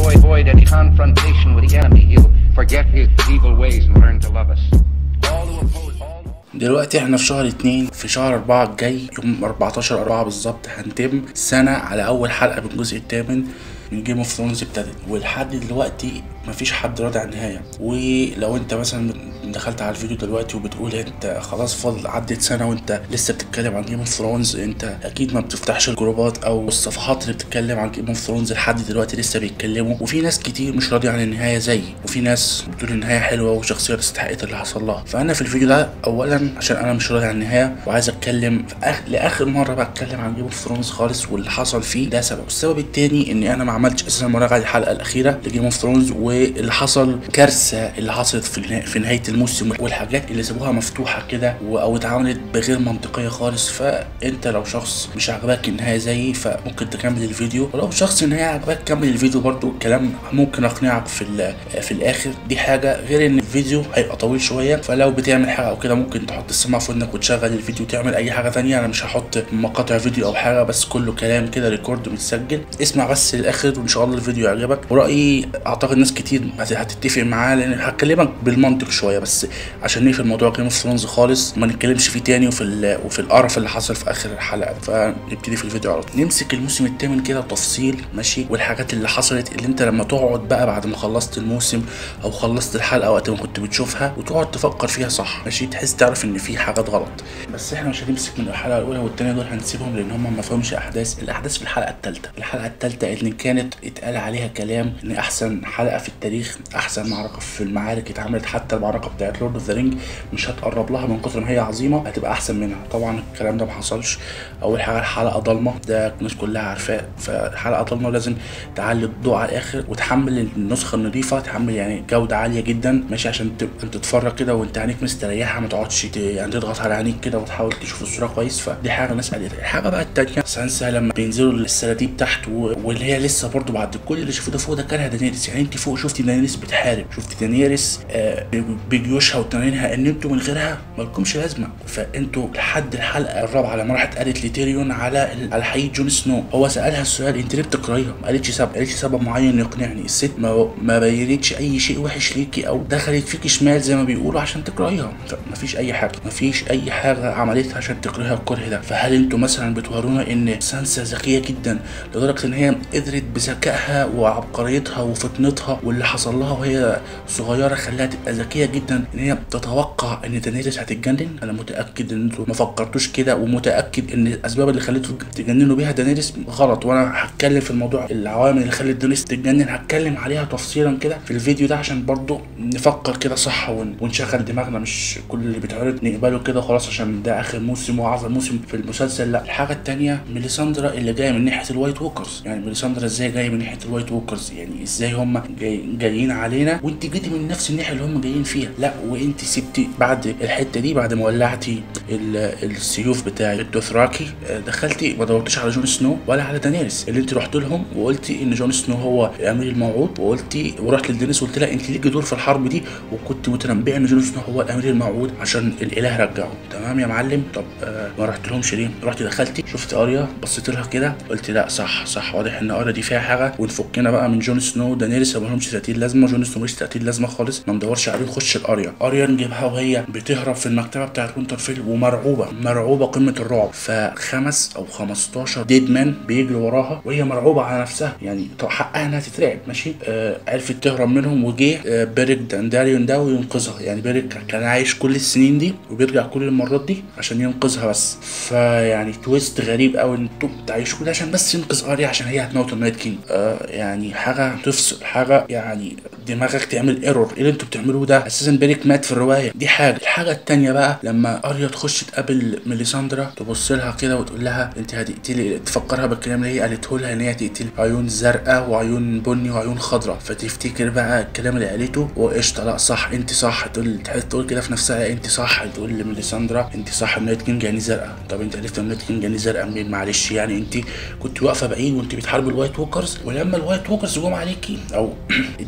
avoid, avoid any confrontation with the enemy. He'll forget his evil ways and learn to love us. All who oppose, all who دلوقتي احنا في شهر اتنين في شهر اربعة الجاي يوم 14 اربعة بالظبط هنتم سنة على اول حلقة من الجزء الثامن من جيم اوف ثرونز ابتدت ولحد دلوقتي مفيش حد راضي عن النهاية ولو انت مثلا دخلت على الفيديو دلوقتي وبتقول انت خلاص فاضل عدت سنة وانت لسه بتتكلم عن جيم اوف ثرونز انت اكيد ما بتفتحش الجروبات او الصفحات اللي بتتكلم عن جيم اوف ثرونز لحد دلوقتي لسه بيتكلموا وفي ناس كتير مش راضية عن النهاية زيي وفي ناس بتقول النهاية حلوة وشخصية استحقت اللي حصل لها فانا في الفيديو ده اولا عشان انا مش راضي عن النهاية وعايز اتكلم في أخ... لاخر مرة بتكلم عن جيم اوف ثرونز خالص واللي حصل فيه ده سبب السبب التاني اني انا ما عملتش اساسا مراجعة الحلقة الاخيرة لجيم اوف ثرونز واللي حصل كارثة اللي حصلت في, النا... في نهاية الموسم والحاجات اللي سابوها مفتوحة كده و... او اتعملت بغير منطقية خالص فانت لو شخص مش عاجباك النهاية زيي فممكن تكمل الفيديو ولو شخص النهاية عاجباك كمل الفيديو برضو الكلام ممكن اقنعك في ال... في الاخر دي حاجة غير ان الفيديو هيبقى طويل شوية فلو بتعمل حاجة او كده ممكن تحط السماعة في ودنك وتشغل الفيديو وتعمل اي حاجة تانية انا مش هحط مقاطع فيديو او حاجة بس كله كلام كده ريكورد متسجل اسمع بس للاخر وان شاء الله الفيديو يعجبك ورأيي اعتقد ناس كتير هت- هتتفق معاه لان هكلمك بالمنطق شوية بس عشان نقفل موضوع جيم اوف ثرونز خالص ما نتكلمش فيه تاني وفي ال- وفي القرف اللي حصل في اخر الحلقة فنبتدي في الفيديو على طول نمسك الموسم الثامن كده تفصيل ماشي والحاجات اللي حصلت اللي انت لما تقعد بقى بعد ما خلصت الموسم او خلصت الحلقة وقت ما كنت بتشوفها وتقعد تفكر فيها صح ماشي تحس تعرف ان في حاجات غلط بس احنا مش هنمسك من الحلقة الاولى والثانية دول هنسيبهم لان هم ما فهمش احداث الاحداث في الحلقة الثالثة الحلقة الثالثة اللي كانت اتقال عليها كلام ان احسن حلقة في التاريخ احسن معركة في المعارك اتعملت حتى المعركة بتاعت لورد اوف ذا رينج مش هتقرب لها من كتر ما هي عظيمة هتبقى احسن منها طبعا الكلام ده ما حصلش اول حاجة الحلقة ضلمة ده الناس كلها عارفاه فالحلقة ضلمة لازم تعلي الضوء على الاخر وتحمل النسخة النظيفة تحمل يعني جودة عالية جدا ماشي عشان تبقى تتفرج كده وانت عينيك مستريحة ما تقعدش ت- يعني تضغط على عينيك كده وتحاول تشوف الصورة كويس فدي حاجة الناس قالتها الحاجة بقى التانية سانسا لما بينزلوا السراديب تحت و... واللي هي لسه برضو بعد كل اللي شافوه ده فوق ده كانها دانيريس يعني انت فوق شفتي دانيريس بتحارب شفتي دانيريس آه ب- بجيوشها وتنانينها ان انتوا من غيرها مالكمش لازمه فانتوا لحد الحلقه الرابعه لما راحت قالت لتيريون على ال- على حقيقه جون سنو هو سالها السؤال انت ليه بتكرهيها ما قالتش سبب ما قالتش سبب معين يقنعني الست ما ما بينتش اي شيء وحش ليكي او دخلت فيكي شمال زي ما بيقولوا عشان تكرهيها ما فيش اي حاجه ما فيش اي حاجه عملتها عشان تكرهها الكره ده فهل انتوا مثلا بتورونا ان سانسا ذكيه جدا لدرجه ان هي قدرت بذكائها وعبقريتها وفطنتها واللي حصل لها وهي صغيره خلاها تبقى ذكيه جدا ان هي تتوقع ان دانيريس هتتجنن انا متاكد ان انتوا ما فكرتوش كده ومتاكد ان الاسباب اللي خليتوا تجننوا بيها دانيريس غلط وانا هتكلم في الموضوع العوامل اللي خلت دانيريس تتجنن هتكلم عليها تفصيلا كده في الفيديو ده عشان برضو نفكر كده صح ون- ونشغل دماغنا مش كل اللي بيتعرض نقبله كده خلاص عشان ده اخر موسم واعظم موسم في المسلسل لا الحاجه التانية ميليساندرا اللي جايه من ناحيه الوايت ووكرز يعني ميليساندرا ازاي جايه من ناحيه الوايت ووكرز يعني ازاي هم جاي جايين علينا وانت جيتي من نفس الناحيه اللي هم جايين فيها لا وانت سبتي بعد الحته دي بعد ما ولعتي ال- السيوف بتاع الدوثراكي آه، دخلتي ما دورتيش على جون سنو ولا على دانيريس اللي انت رحت لهم وقلتي ان جون سنو هو الامير الموعود وقلتي ورحت لدينيس وقلت لها انت ليكي دور في الحرب دي وكنت متنبئه ان جون سنو هو الامير الموعود عشان الاله رجعه تمام يا معلم طب آه ما رحت لهمش ليه رحت دخلتي شفت اريا بصيت لها كده قلت لا صح صح واضح ان اريا دي فيها حاجه ونفكنا بقى من جون سنو ودانيريس ما لهمش 30 لازمه جون سنو مش 30 لازمه خالص ما ندورش عليه نخش الاريا اريا نجيبها وهي بتهرب في المكتبه بتاعت وينترفيل ومرعوبه مرعوبه قمه الرعب فخمس او 15 ديد مان بيجروا وراها وهي مرعوبه على نفسها يعني طب حقها انها تترعب ماشي آه عرفت تهرب منهم وجه آه بيريك دانداريون ده وينقذها يعني بيريك كان عايش كل السنين دي وبيرجع كل المرات دي عشان ينقذها بس فيعني تويست غريب قوي ان انتوا تعيشوا كده عشان بس ينقذ اريا عشان هي هتموت النايت كينج آه يعني حاجه تفصل حاجه يعني دماغك تعمل ايرور ايه اللي انتوا بتعملوه ده اساسا بيريك مات في الروايه دي حاجه الحاجه التانية بقى لما اريا تخش تقابل ميليساندرا تبص لها كده وتقول لها انت هتقتلي تفكرها بالكلام اللي هي قالته لها ان هي تقتلي عيون زرقاء وعيون بني وعيون خضراء فتفتكر بقى الكلام اللي قالته وقشطه لا صح انت صح تقول تحس تقول كده في نفسها انت صح تقول لميليساندرا انت صح النايت كينج يعني زرقاء طب انت عرفت النايت كينج يعني زرقاء منين معلش يعني انت كنت واقفه بعيد وانت بتحاربي الوايت ووكرز ولما الوايت ووكرز جم عليكي او الديد مان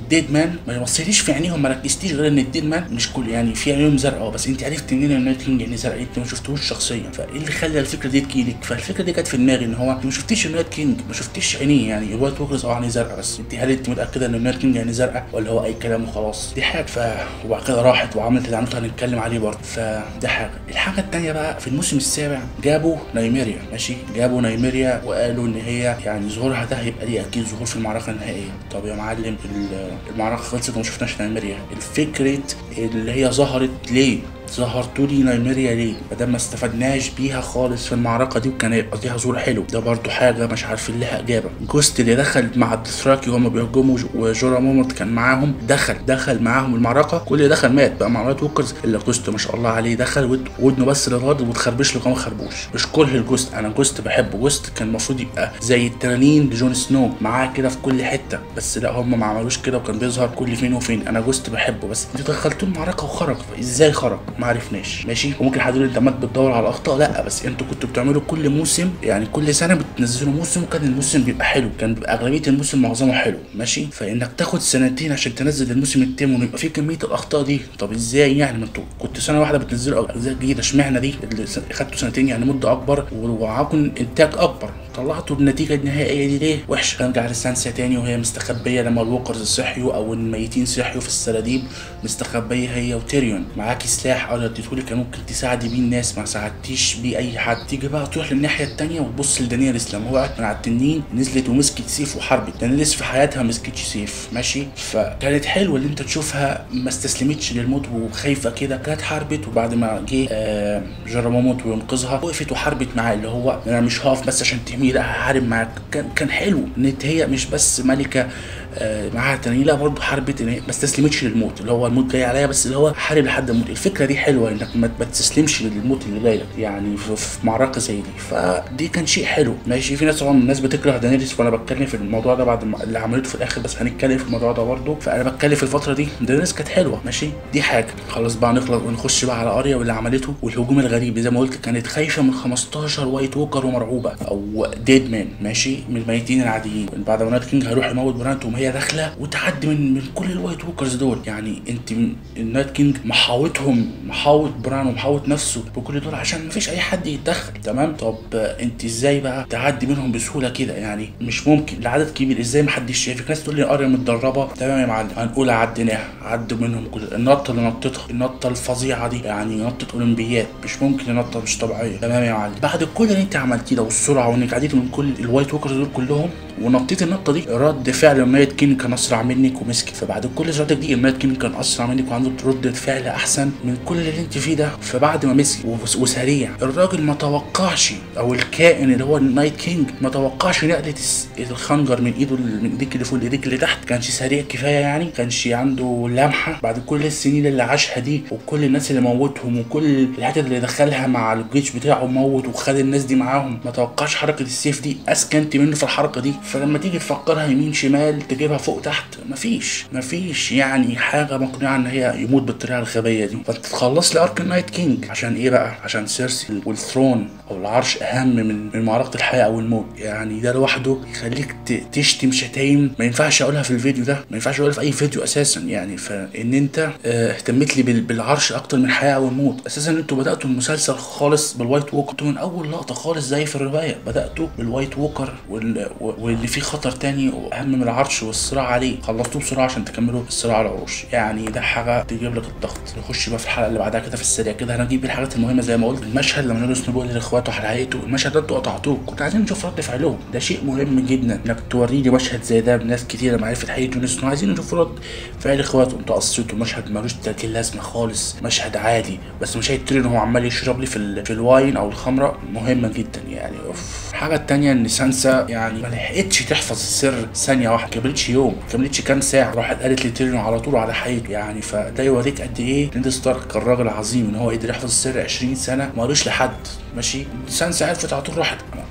مان ما بصيتيش في عينيهم ما ركزتيش غير ان الديد مان مش كل يعني في عينيهم زرقاء بس انت عرفت منين ان النايت كينج يعني زرقاء انت ما شفتوش شخصيا فايه اللي خلى الفكره دي تجيلك فالفكره دي جت في دماغي ان هو انت ما شفتيش النايت كينج ما شفتيش عينيه يعني الوايت ووكرز اه عينيه زرقاء بس انت هل انت متاكده ان النايت كينج يعني زرقاء ولا هو اي كلام وخلاص دي حاجه ف وبعد كده راحت وعملت اللي عملته هنتكلم عليه برضه فدي حاجه الحاجه الثانيه بقى في الموسم السابع جابوا نايميريا ماشي جابوا نايميريا وقالوا ان هي يعني ظهورها ده هيبقى ليه اكيد ظهور في المعركه النهائيه طب يا معلم ال- المعركه خلصت وما شفناش نايميريا الفكره اللي هي ظهرت ليه ظهرتوا لي نايميريا ليه؟ ما دام ما استفدناش بيها خالص في المعركه دي وكان هيبقى ليها ظهور حلو ده برضو حاجه مش عارفين لها اجابه جوست اللي دخل مع الدثراكي وهم بيهجموا ج- وجورا مومنت كان معاهم دخل دخل معاهم المعركه كل اللي دخل مات بقى مع نايت ووكرز الا جوست ما شاء الله عليه دخل ود- ودنه بس اللي راضي وتخربش له كمان خربوش مش كل الجوست انا جوست بحبه جوست كان المفروض يبقى زي التنانين لجون سنو معاه كده في كل حته بس لا هم ما عملوش كده وكان بيظهر كل فين وفين انا جوست بحبه بس انتوا دخلتوه المعركه وخرج ازاي خرج ما عرفناش ماشي وممكن حد يقول انت ما بتدور على اخطاء لا بس انتوا كنتوا بتعملوا كل موسم يعني كل سنه بتنزلوا موسم وكان الموسم بيبقى حلو كان بيبقى اغلبيه الموسم معظمه حلو ماشي فانك تاخد سنتين عشان تنزل الموسم التاني ويبقى فيه كميه الاخطاء دي طب ازاي يعني ما انتوا كنت سنه واحده بتنزلوا اجزاء جديده اشمعنى دي اللي س- خدتوا سنتين يعني مده اكبر ومعاكم انتاج اكبر طلعتوا النتيجه النهائيه دي ليه وحشه نرجع لسانسيا تاني وهي مستخبيه لما الووكرز صحيوا او الميتين صحيوا في السراديب مستخبيه هي وتيريون معاكي سلاح اقدر اديتهولي كان ممكن تساعدي بيه الناس ما ساعدتيش بيه اي حد تيجي بقى تروح للناحيه التانيه وتبص لدانياليس لما وقعت من على التنين نزلت ومسكت سيف وحاربت دانياليس في حياتها مسكتش سيف ماشي فكانت حلوه اللي انت تشوفها ما استسلمتش للموت وخايفه كده كانت حاربت وبعد ما جه آه جراموموت وينقذها وقفت وحاربت معاه اللي هو انا مش هقف بس عشان تحميه لا هحارب معاك كان كان حلو ان هي مش بس ملكه آه، معاها تاني لا برضه حاربت ان هي ما استسلمتش للموت اللي هو الموت جاي عليا بس اللي هو حارب لحد الموت الفكره دي حلوه انك ما ما تستسلمش للموت اللي جاي لك يعني في, في معركه زي دي فدي كان شيء حلو ماشي في ناس طبعا الناس بتكره دانيليس وانا بتكلم في الموضوع ده بعد ما اللي عملته في الاخر بس هنتكلم في الموضوع ده برضه فانا بتكلم في الفتره دي دانيليس كانت حلوه ماشي دي حاجه خلاص بقى نخلص ونخش بقى على اريا واللي عملته والهجوم الغريب زي ما قلت كانت خايفه من 15 وايت ووكر ومرعوبه او ديد مان ماشي من الميتين العاديين بعد ما نايت كينج هيروح يموت برانت وهي داخله وتعدي من من كل الوايت ووكرز دول يعني انت م- النايت كينج محاوطهم محاوط بران ومحاوط نفسه بكل دول عشان مفيش اي حد يتدخل تمام طب آه، انت ازاي بقى تعدي منهم بسهوله كده يعني مش ممكن العدد كبير ازاي محدش شايفك ناس تقول لي اريا متدربه تمام يا معلم هنقول عديناها عدوا منهم كل النطه اللي نطتها النطه الفظيعه دي يعني نطه اولمبيات مش ممكن نطه مش طبيعيه تمام يا معلم بعد كل اللي انت عملتيه ده والسرعه وانك عديت من كل الوايت ووكرز دول كلهم ونطيت النطه دي رد فعل النايت كينج كان اسرع منك ومسكك فبعد كل سرعتك دي النايت كينج كان اسرع منك وعنده ردة فعل احسن من كل اللي انت فيه ده فبعد ما مسك وس- وسريع الراجل ما توقعش او الكائن اللي هو النايت كينج ما توقعش نقله الس- الخنجر من ايده ال- من ايديك اللي فوق لايديك اللي تحت كانش سريع كفايه يعني كانش عنده لمحه بعد كل السنين اللي عاشها دي وكل الناس اللي موتهم وكل الحتت اللي دخلها مع الجيش بتاعه موت وخد الناس دي معاهم ما توقعش حركه السيف دي اسكنت منه في الحركه دي فلما تيجي تفكرها يمين شمال تجيبها فوق تحت مفيش مفيش يعني حاجه مقنعه ان هي يموت بالطريقه الغبيه دي فانت تخلص لي ارك النايت كينج عشان ايه بقى عشان سيرسي والثرون او العرش اهم من من معركه الحياه او الموت يعني ده لوحده يخليك ت- تشتم شتايم ما ينفعش اقولها في الفيديو ده ما ينفعش اقولها في اي فيديو اساسا يعني فان انت آه، اهتميت لي بال- بالعرش اكتر من الحياه او الموت اساسا انتوا بداتوا المسلسل خالص بالوايت ووكر انتوا من اول لقطه خالص زي في الروايه بداتوا بالوايت ووكر وال... واللي فيه خطر تاني واهم من العرش والصراع عليه خلصتوه بسرعه عشان تكملوا الصراع على العروش يعني ده حاجه تجيب لك الضغط نخش بقى في الحلقه اللي بعدها كده في السريع كده هنجيب الحاجات المهمه زي ما قلت المشهد لما نورس بيقول لاخواته على حقيقته المشهد ده انتوا قطعتوه كنت عايزين نشوف رد فعلهم ده شيء مهم جدا انك توري لي مشهد زي ده بناس كتيره معرفه حقيقه جون سنو عايزين نشوف رد فعل اخواته انتوا قصيتوا مشهد ملوش 30 لازمه خالص مشهد عادي بس مشاهد تيرين هو عمال يشرب لي في ال... في الواين او الخمره مهمه جدا يعني اوف الحاجه التانية ان سانسا يعني ما لحقتش تحفظ السر ثانيه واحده ما كملتش يوم ما كملتش كام ساعه راحت قالت لتيرين على طول على حقيقته يعني فده يوريك قد ايه نيد ستارك كان راجل عظيم ان هو قدر يحفظ السر 20 سنه ما قالوش لحد ماشي سانسا عرفت على طول راحت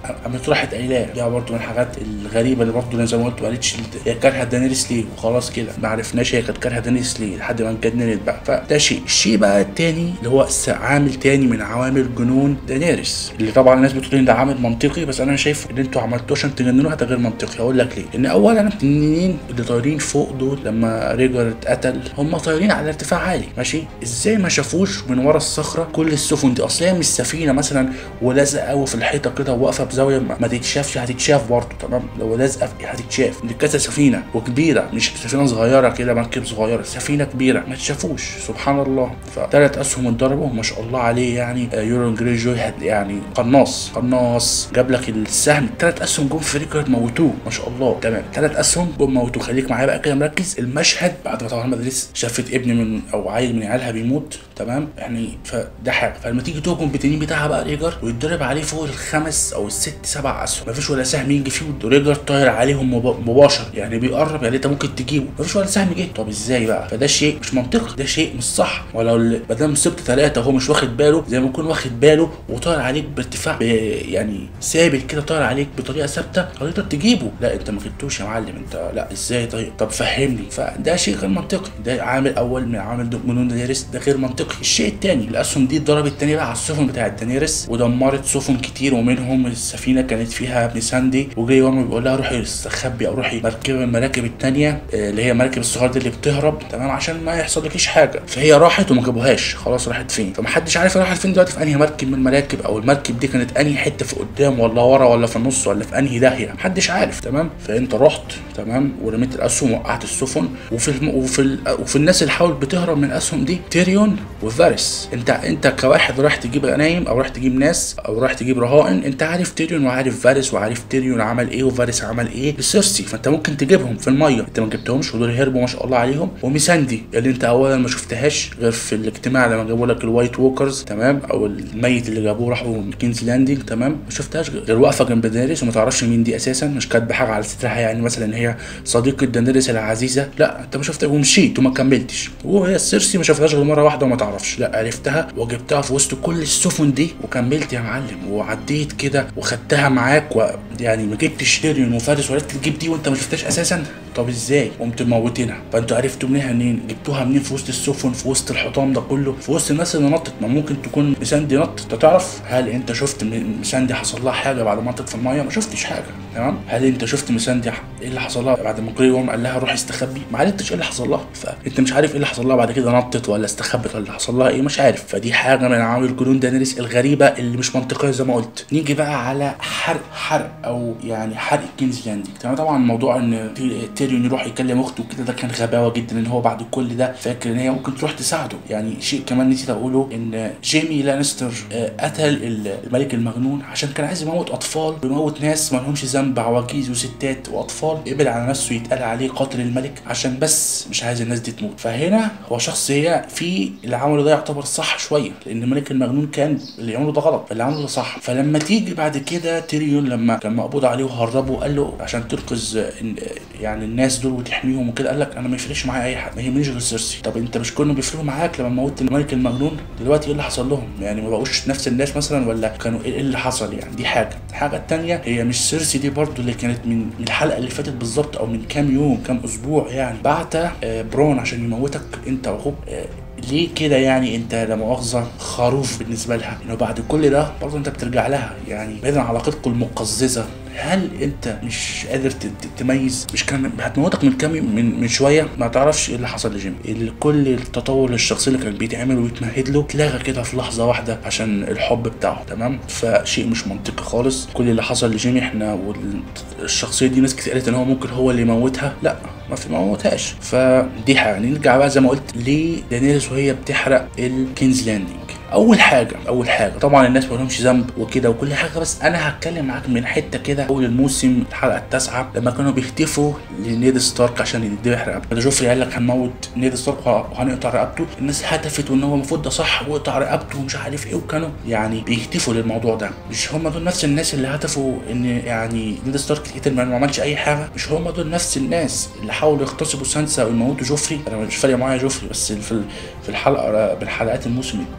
قامت راحت قايلاه دي برضه من الحاجات الغريبه اللي برضه زي ما قلت ما قالتش هي كارهه دانيريس ليه وخلاص كده ما عرفناش هي كانت كارهه دانيريس ليه لحد ما اتجننت بقى فده شيء الشيء بقى التاني اللي هو س- عامل تاني من عوامل جنون دانيريس اللي طبعا الناس بتقول ان ده عامل منطقي بس انا شايف ان انتوا عملتوه عشان تجننوها ده غير منطقي هقول لك ليه ان اولا التنين اللي طايرين فوق دول لما ريجر اتقتل هم طايرين على ارتفاع عالي ماشي ازاي ما شافوش من ورا الصخره كل السفن دي اصل هي مش سفينه مثلا ولازقه قوي في الحيطه كده وواقفه بزاويه ما ما تتشافش هتتشاف برضه تمام لو لازقه في- هتتشاف دي كذا سفينه وكبيره مش سفينه صغيره كده مركب صغيره سفينه كبيره ما تشافوش سبحان الله فثلاث اسهم اتضربوا ما شاء الله عليه يعني آه، يورون جريجوي هد- يعني قناص قناص جاب لك السهم الثلاث اسهم جم في ريكارد موتوه ما شاء الله تمام ثلاث اسهم جم موتوه خليك معايا بقى كده مركز المشهد بعد ما طبعا مدرس شافت ابن من او عيل من عيالها بيموت تمام يعني فده حاجه فلما تيجي تهجم بالتنين بتاعها بقى ريجر ويتضرب عليه فوق الخمس او الست سبع اسهم مفيش ولا سهم يجي فيه وريجر طاير عليهم مب- مباشر يعني بيقرب يعني انت ممكن تجيبه مفيش ولا سهم جه طب ازاي بقى فده شيء مش منطقي ده شيء مش صح ولو ما دام سبت ثلاثه وهو مش واخد باله زي ما يكون واخد باله وطاير عليك بارتفاع ب- يعني ثابت كده طاير عليك بطريقه ثابته هتقدر تجيبه لا انت ما جبتوش يا معلم انت لا ازاي طيب طب فهمني فده شيء غير منطقي ده عامل اول من عامل جنون دانيريس ده غير منطقي الشيء الثاني الاسهم دي اتضربت تاني بقى على السفن بتاعت دانيريس ودمرت سفن كتير ومنهم السفينه كانت فيها ميساندي وجاي يوم بيقول لها روحي استخبي او روحي مركب المراكب الثانيه اللي هي المراكب الصغيره دي اللي بتهرب تمام عشان ما يحصل لكيش حاجه فهي راحت وما جابوهاش خلاص راحت فين فمحدش عارف راحت فين دلوقتي في انهي مركب من المراكب او المركب دي كانت انهي حته في قدام ولا ورا ولا في النص ولا في انهي داهيه محدش عارف تمام فانت رحت تمام ورميت الاسهم وقعت السفن وفي الم... وفي ال... وفي الناس اللي حاولت بتهرب من الاسهم دي تيريون وفارس انت انت كواحد رايح تجيب غنايم او رايح تجيب ناس او رايح تجيب رهائن انت عارف تيريون وعارف فارس وعارف تيريون عمل ايه وفارس عمل ايه لسيرسي فانت ممكن تجيبهم في الميه انت ما جبتهمش ودول هربوا ما شاء الله عليهم وميساندي اللي انت اولا ما شفتهاش غير في الاجتماع لما جابوا لك الوايت ووكرز تمام او الميت اللي جابوه راحوا من كينز لاندنج تمام ما شفتهاش غير غير واقفه جنب دانيريس وما تعرفش مين دي اساسا مش كاتبه حاجه على سترها يعني مثلا ان هي صديقه دانيريس العزيزه لا انت ما شفتها ومشيت وما كملتش وهي سيرسي ما شفتهاش غير مره واحده وما تعرفش لا عرفتها وجبتها في وسط كل السفن دي وكملت يا معلم وعديت كده وخدتها معاك ويعني ما جبتش تيريون وفارس وعرفت تجيب دي وانت ما شفتهاش اساسا طب ازاي قمت موتينها فانتوا عرفتوا منها منين جبتوها منين في وسط السفن في وسط الحطام ده كله في وسط الناس اللي نطت ما ممكن تكون مساندي نط انت تعرف هل انت شفت م- مساندي حصل لها حاجه بعد ما نطت في الميه ما شفتش حاجه تمام هل انت شفت مساندي ح- ايه اللي حصل لها بعد ما قريوم قال لها روحي استخبي ما عرفتش ايه اللي حصل لها فانت مش عارف ايه اللي حصل لها بعد كده نطت ولا استخبت ولا حصل لها ايه مش عارف فدي حاجه من عوامل جنون دانيريس الغريبه اللي مش منطقيه زي ما قلت نيجي بقى على حرق حرق او يعني حرق كينز لاندنج تمام طبعا موضوع ان تي- تيريون يروح يكلم اخته وكده ده كان غباوه جدا ان هو بعد كل ده فاكر ان هي ممكن تروح تساعده يعني شيء كمان نسيت اقوله ان جيمي لانستر آه، قتل ال- الملك المجنون عشان كان عايز يموت اطفال ويموت ناس ما لهمش ذنب عواجيز وستات واطفال قبل على نفسه يتقال عليه قاتل الملك عشان بس مش عايز الناس دي تموت فهنا هو شخصيه في اللي عمله ده يعتبر صح شويه لان الملك المجنون كان اللي عمله ده غلط فاللي عمله ده صح فلما تيجي بعد كده تيريون لما كان مقبوض عليه وهربه قال له عشان تنقذ آه، إن- يعني الناس دول وتحميهم وكده قال لك انا ما يفرقش معايا اي حد ما يهمنيش غير سيرسي طب انت مش كانوا بيفرقوا معاك لما موتت الملك المجنون دلوقتي ايه اللي حصل لهم يعني ما بقوش نفس الناس مثلا ولا كانوا ايه اللي حصل يعني دي حاجه الحاجه التانية هي مش سيرسي دي برضو اللي كانت من من الحلقه اللي فاتت بالظبط او من كام يوم كام اسبوع يعني بعت آه، برون عشان يموتك انت واخوك آه، ليه كده يعني انت لا مؤاخذه خروف بالنسبه لها انه بعد كل ده برضه انت بترجع لها يعني بعيدا عن علاقتكم المقززه هل انت مش قادر ت- ت- تميز مش كان هتموتك من كام يوم- من من شويه ما تعرفش ايه اللي حصل لجيمي ال- كل التطور للشخصيه اللي كان بيتعمل ويتمهد له اتلغى كده في لحظه واحده عشان الحب بتاعه تمام فشيء مش منطقي خالص كل اللي حصل لجيمي احنا والشخصيه دي ناس كتير قالت ان هو ممكن هو اللي يموتها لا ما في ما موتهاش فدي حاجه نرجع بقى زي ما قلت ليه دانيريس وهي بتحرق الكينز لاندنج اول حاجه اول حاجه طبعا الناس ما لهمش ذنب وكده وكل حاجه بس انا هتكلم معاك من حته كده اول الموسم الحلقه التاسعه لما كانوا بيهتفوا لنيد ستارك عشان يذبح رقبته جوفري قال لك هنموت نيد ستارك وهنقطع رقبته الناس هتفت وان هو المفروض ده صح وقطع رقبته ومش عارف ايه وكانوا يعني بيهتفوا للموضوع ده مش هم دول نفس الناس اللي هتفوا ان يعني نيد ستارك يتقتل ما عملش اي حاجه مش هم دول نفس الناس اللي حاولوا يغتصبوا سانسا ويموتوا جوفري انا مش فارق معايا جوفري بس في ال- في الحلقه من حلقات الموسم الثاني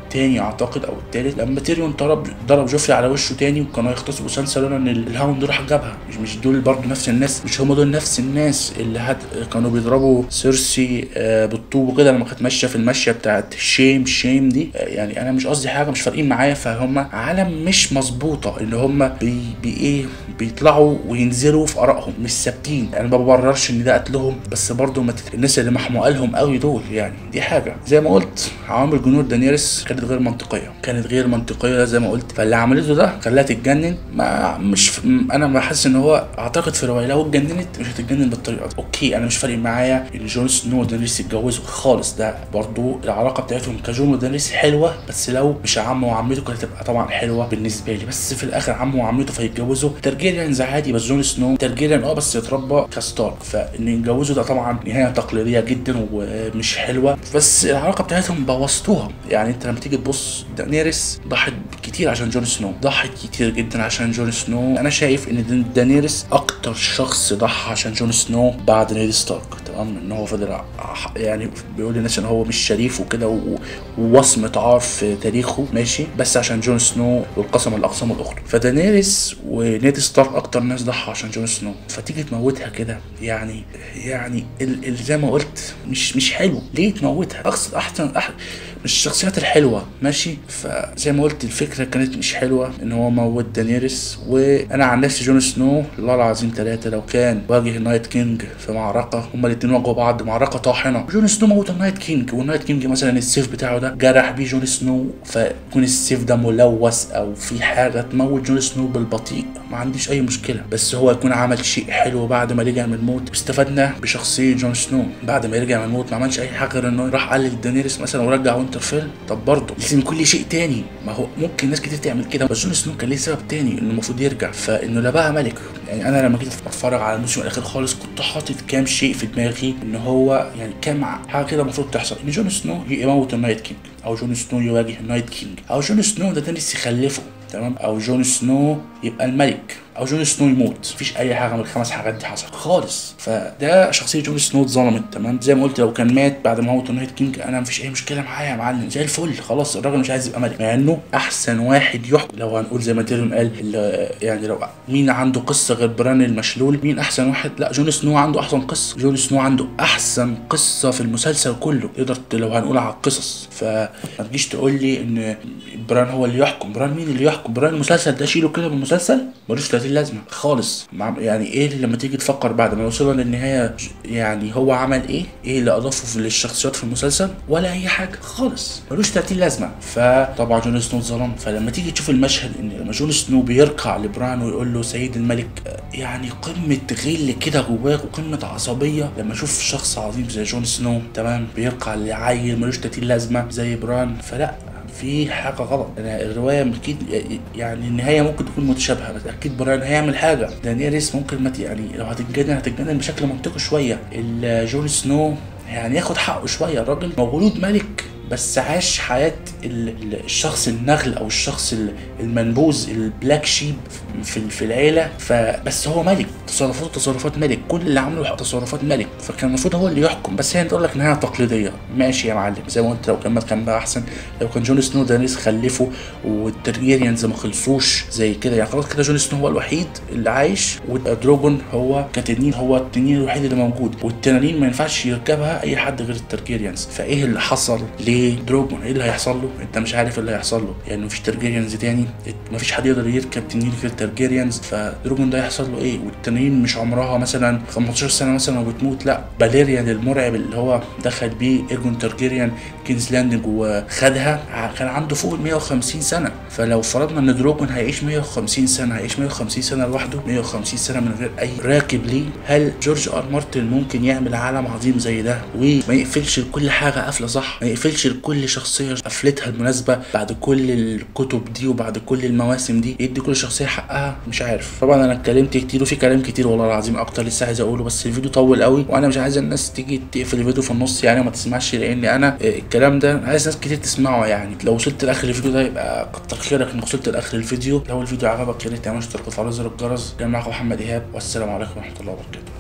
اعتقد او التالت لما تيريون ضرب ضرب جوفري على وشه تاني وكانوا هيختصروا سانسا لولا ان الهاوند راح جابها مش مش دول برضه نفس الناس مش هم دول نفس الناس اللي هت كانوا بيضربوا سيرسي آه بالطوب وكده لما كانت ماشيه في الماشيه بتاعت شيم شيم دي آه يعني انا مش قصدي حاجه مش فارقين معايا فهم عالم مش مظبوطه اللي هم بي, بي ايه بيطلعوا وينزلوا في ارائهم مش ثابتين انا ما ببررش ان ده قتلهم بس برضه ما تت... الناس اللي محموقه لهم قوي دول يعني دي حاجه زي ما قلت عوامل جنود دانيرس كانت غير منطقيه كانت غير منطقيه زي ما قلت فاللي عملته ده خلاها تتجنن ما مش ف... انا بحس ان هو اعتقد في الروايه لو اتجننت مش هتتجنن بالطريقه دي اوكي انا مش فارق معايا ان جون سنو ودانيرس يتجوزوا خالص ده برضه العلاقه بتاعتهم كجون ودانيرس حلوه بس لو مش عمه وعمته كانت هتبقى طبعا حلوه بالنسبه لي بس في الاخر عمه وعمته فيتجوزوا ترجيريانز عادي بس جون سنو ترجيريان اه بس يتربى كستارك فان يتجوزوا ده طبعا نهايه تقليديه جدا ومش حلوه بس العلاقه بتاعتهم بوظتوها يعني انت لما تيجي تبص دانيرس ضحت كتير عشان جون سنو ضحت كتير جدا عشان جون سنو انا شايف ان دانيرس اكتر شخص ضحى عشان جون سنو بعد نيد ستارك تمام ان هو فضل يعني بيقول للناس ان هو مش شريف وكده ووصمه عار في تاريخه ماشي بس عشان جون سنو والقسم الاقسام الاخرى فدانيرس ونيد ستارك اكتر ناس ضحى عشان جون سنو فتيجي تموتها كده يعني يعني ال ال زي ما قلت مش مش حلو ليه تموتها اقصد احسن أحسن مش الشخصيات الحلوه ماشي فزي ما قلت الفكره كانت مش حلوه ان هو موت دانيرس وانا عن نفسي جون سنو الله العظيم ثلاثه لو كان واجه النايت كينج في معركه هما الاثنين واجهوا بعض معركه طاحنه جون سنو موت النايت كينج والنايت كينج مثلا السيف بتاعه ده جرح بيه جون سنو فيكون السيف ده ملوث او في حاجه تموت جون سنو بالبطيء ما عنديش اي مشكله بس هو يكون عمل شيء حلو بعد ما رجع من الموت واستفدنا بشخصيه جون سنو بعد ما رجع من الموت ما عملش اي حاجه غير انه راح قلل دانيرس مثلا ورجع وينترفيل طب برضه لازم يكون لي شيء تاني ما هو ممكن ناس كتير تعمل كده بس جون سنو كان ليه سبب تاني انه المفروض يرجع فانه لا بقى ملك يعني انا لما جيت اتفرج على الموسم الاخير خالص كنت حاطط كام شيء في دماغي ان هو يعني كام حاجه كده المفروض تحصل ان جون سنو يموت النايت كينج او جون سنو يواجه النايت كينج او جون سنو ده دانيس يخلفه تمام او جون سنو يبقى الملك او جون سنو يموت مفيش اي حاجه من الخمس حاجات دي حصلت خالص فده شخصيه جون سنو اتظلمت تمام زي ما قلت لو كان مات بعد ما موت النايت كينج انا مفيش اي مشكله معايا يا معلم زي الفل خلاص الراجل مش عايز يبقى ملك مع انه احسن واحد يحكم لو هنقول زي ما تيرون قال يعني لو مين عنده قصه غير بران المشلول مين احسن واحد لا جون سنو عنده احسن قصه جون سنو عنده احسن قصه في المسلسل كله تقدر لو هنقول على القصص فما تجيش تقول لي ان بران هو اللي يحكم بران مين اللي يحكم بران المسلسل ده شيله كده من المسلسل ملوش 30 لازمه خالص يعني ايه اللي لما تيجي تفكر بعد ما وصلنا للنهايه يعني هو عمل ايه ايه اللي اضافه للشخصيات في المسلسل ولا اي حاجه خالص ملوش 30 لازمه فطبعا جون سنو اتظلم فلما تيجي تشوف المشهد ان لما جون سنو بيركع لبران ويقول له سيد الملك يعني قمه غل كده جواه وقمه عصبيه لما اشوف شخص عظيم زي جون سنو تمام بيركع لعيل ملوش 30 لازمه زي بران فلا في حاجه غلط انا الروايه اكيد يعني النهايه ممكن تكون متشابهه بس اكيد براين هيعمل حاجه دانيريس ممكن ما يعني لو هتتجنن هتتجنن بشكل منطقي شويه جون سنو يعني ياخد حقه شويه الراجل مولود ملك بس عاش حياة الشخص النغل او الشخص المنبوذ البلاك شيب في في العيلة فبس هو ملك تصرفاته تصرفات ملك كل اللي عمله تصرفات ملك فكان المفروض هو اللي يحكم بس هي تقول لك نهاية تقليدية ماشي يا معلم زي ما قلت لو كان كان بقى احسن لو كان جون سنو دانيس خلفه والترجيريانز ما خلصوش زي كده يعني خلاص كده جون سنو هو الوحيد اللي عايش ودروجون هو كتنين هو التنين الوحيد اللي موجود والتنانين ما ينفعش يركبها اي حد غير الترجيريانز فايه اللي حصل ليه دروجون ايه اللي هيحصل له انت مش عارف اللي هيحصل له يعني مفيش ترجيريانز تاني مفيش حد يقدر يركب تنين غير ترجيريانز فدروجون ده هيحصل له ايه والتنين مش عمرها مثلا 15 سنه مثلا وبتموت لا باليريان المرعب اللي هو دخل بيه ايجون ترجيريان كينز لاندنج وخدها كان عنده فوق ال 150 سنه فلو فرضنا ان دروجون هيعيش 150 سنه هيعيش 150 سنه لوحده 150 سنه من غير اي راكب ليه هل جورج ار مارتن ممكن يعمل عالم عظيم زي ده وما يقفلش كل حاجه قافله صح ما يقفلش لكل شخصيه قفلتها المناسبه بعد كل الكتب دي وبعد كل المواسم دي يدي كل شخصيه حقها مش عارف طبعا انا اتكلمت كتير وفي كلام كتير والله العظيم اكتر لسه عايز اقوله بس الفيديو طول قوي وانا مش عايز الناس تيجي تقفل الفيديو في النص يعني وما تسمعش لان انا الكلام ده عايز ناس كتير تسمعه يعني لو وصلت لاخر الفيديو ده يبقى كتر خيرك انك وصلت لاخر الفيديو لو الفيديو عجبك يا ريت تعمل اشتراك وتفعل زر الجرس كان معاكم محمد ايهاب والسلام عليكم ورحمه الله وبركاته